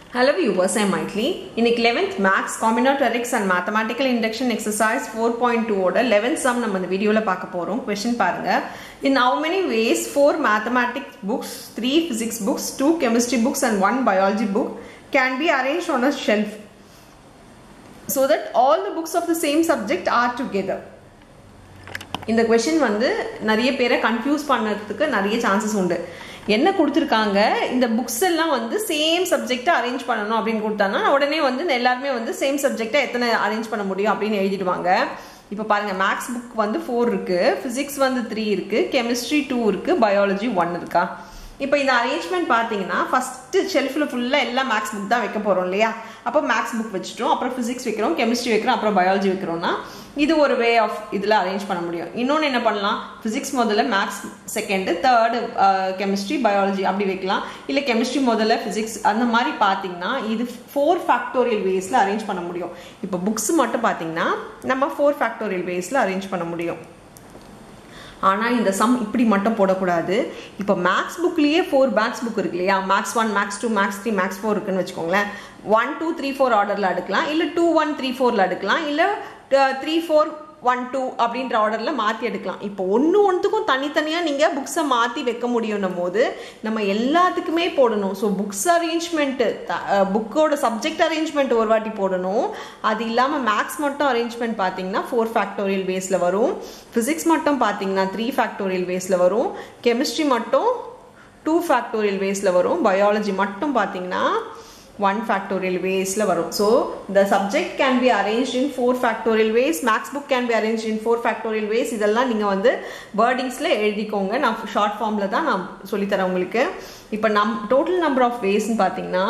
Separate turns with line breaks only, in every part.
Hello viewers, I am Maitli. இன்னைக்கு 11th Maths Combinatorics and Mathematical Induction Exercise 4.2 ஓட 11th sum நம்ம இந்த வீடியோல பார்க்க போறோம் கொஸ்டின் பாருங்க In how many ways four mathematics books, three physics books, two chemistry books and one biology book can be arranged on a shelf so that all the books of the same subject are together? இந்த question வந்து நிறைய பேரை confuse பண்ணுறதுக்கு நிறைய chances உண்டு என்ன கொடுத்துருக்காங்க இந்த புக்ஸ் எல்லாம் வந்து சேம் சப்ஜெக்டை அரேஞ்ச் பண்ணணும் அப்படின்னு கொடுத்தாங்கன்னா உடனே வந்து எல்லாருமே வந்து சேம் சப்ஜெக்டை எத்தனை அரேஞ்ச் பண்ண முடியும் அப்படின்னு எழுதிடுவாங்க இப்போ பாருங்க மேக்ஸ் புக் வந்து ஃபோர் இருக்கு ஃபிசிக்ஸ் வந்து த்ரீ இருக்கு கெமிஸ்ட்ரி டூ இருக்கு பயாலஜி ஒன் இருக்கா இப்போ இந்த அரேஞ்ச்மெண்ட் பார்த்தீங்கன்னா ஃபஸ்ட்டு ஷெல்ஃபில் ஃபுல்லாக எல்லாம் மேக்ஸ் புக் தான் வைக்க போகிறோம் இல்லையா அப்போ மேக்ஸ் புக் வச்சுட்டோம் அப்புறம் ஃபிசிக்ஸ் வைக்கிறோம் கெமிஸ்ட்ரி வைக்கிறோம் அப்புறம் பயாலஜி வைக்கிறோம்னா இது ஒரு வே ஆஃப் இதில் அரேஞ்ச் பண்ண முடியும் இன்னொன்று என்ன பண்ணலாம் ஃபிசிக்ஸ் முதல்ல maths second third chemistry biology அப்படி வைக்கலாம் இல்லை கெமிஸ்ட்ரி முதல்ல ஃபிசிக்ஸ் அந்த மாதிரி பார்த்தீங்கன்னா இது ஃபோர் ஃபேக்டோரியல் வேஸில் அரேஞ்ச் பண்ண முடியும் இப்போ புக்ஸ் மட்டும் பார்த்தீங்கன்னா நம்ம ஃபோர் ஃபேக்டோரியல் வேஸில் அரேஞ்ச் பண்ண முடியும் ஆனால் இந்த சம் இப்படி மட்டும் போடக்கூடாது இப்போ மேக்ஸ் புக்லேயே ஃபோர் மேக்ஸ் புக் இருக்கு இல்லையா maths one maths two maths three maths four இருக்குன்னு வச்சுக்கோங்களேன் ஒன் டூ த்ரீ ஃபோர் ஆர்டரில் எடுக்கலாம் இல்லை டூ ஒன் த்ரீ ஃபோரில் எடுக்கலாம் இல்லை த்ரீ ஃபோர் ஒன் டூ அப்படின்ற ஆர்டரில் மாற்றி எடுக்கலாம் இப்போ ஒன்று ஒன்றுத்துக்கும் தனித்தனியாக நீங்கள் புக்ஸை மாற்றி வைக்க முடியும்னும் போது நம்ம எல்லாத்துக்குமே போடணும் ஸோ புக்ஸ் அரேஞ்ச்மெண்ட்டு புக்கோட சப்ஜெக்ட் அரேஞ்ச்மெண்ட் ஒரு வாட்டி போடணும் அது இல்லாமல் மேக்ஸ் மட்டும் அரேஞ்ச்மெண்ட் பார்த்தீங்கன்னா ஃபோர் ஃபேக்டோரியல் பேஸில் வரும் ஃபிசிக்ஸ் மட்டும் பார்த்தீங்கன்னா த்ரீ ஃபேக்டோரியல் பேஸில் வரும் கெமிஸ்ட்ரி மட்டும் டூ ஃபேக்டோரியல் பேஸில் வரும் பயாலஜி மட்டும் பார்த்தீங்கன்னா ஒன் ஃபேக்டோரியல் வேஸில் வரும் so the subject can be arrange in four factorial ways maths book can be arrange in four factorial ways இதெல்லாம் நீங்கள் வந்து வேர்டிங்ஸில் எழுதிக்கோங்க நான் ஷார்ட் ஃபார்மில் தான் நான் சொல்லித்தரேன் உங்களுக்கு இப்போ நம் டோட்டல் நம்பர் ஆஃப் வேஸ்ன்னு பார்த்தீங்கன்னா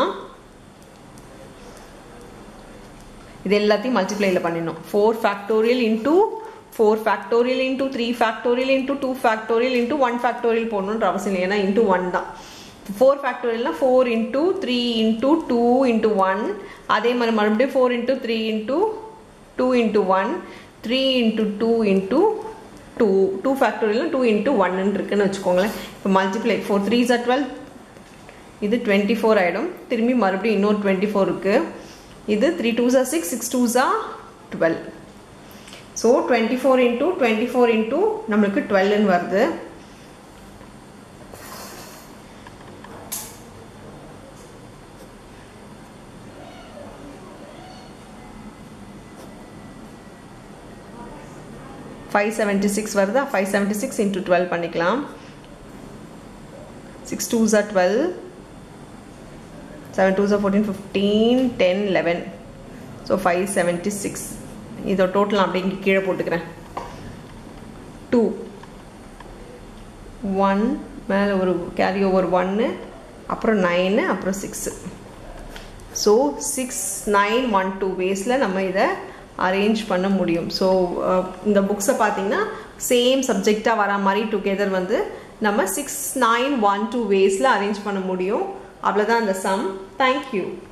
இது எல்லாத்தையும் மல்டிப்ளைல பண்ணிடணும் four factorial into four factorial into three factorial into two factorial into one factorial போடணுன்ற அவசியம் இல்லை ஏன்னா இன்டூ ஒன் தான் ஃபோர் ஃபேக்டோரியல்னா four into three into two into one அதே மாதிரி மறுபடியும் four into three into two into one three into two into two two ஃபேக்டோரியல்னா டூ இன்ட்டு ஒன்னு இருக்குன்னு வச்சுக்கோங்களேன் இப்போ மல்டிப்ளை ஃபோர் த்ரீ ஜா டுவெல் இது டுவெண்ட்டி ஃபோர் ஆகிடும் திரும்பி மறுபடியும் இன்னொரு டுவெண்ட்டி ஃபோர் இருக்குது இது த்ரீ டூ ஜா சிக்ஸ் சிக்ஸ் டூ ஜா twelve so twenty four into twenty four into நம்மளுக்கு டுவெல்னு வருது ஃபைவ் செவன்ட்டி சிக்ஸ் வருதா five seventy six into twelve பண்ணிக்கலாம் சிக்ஸ் டூ ஜா டுவெல் செவன் டூ ஜா fourteen fifteen ten eleven so five seventy six இதோட total அப்படியே இங்கே கீழே போட்டுக்கிறேன் டூ ஒன் மேலே ஒரு கேரி ஓவர் ஒன்று அப்புறம் நைனு அப்புறம் six so six nine one two வேஸில் நம்ம இதை அரேஞ்ச் பண்ண முடியும் ஸோ இந்த புக்ஸை பார்த்தீங்கன்னா சேம் சப்ஜெக்டாக வர மாதிரி டுகெதர் வந்து நம்ம சிக்ஸ் நைன் ஒன் டூ வேஸில் அரேஞ்ச் பண்ண முடியும் அவ்வளோதான் இந்த சம் தேங்க்யூ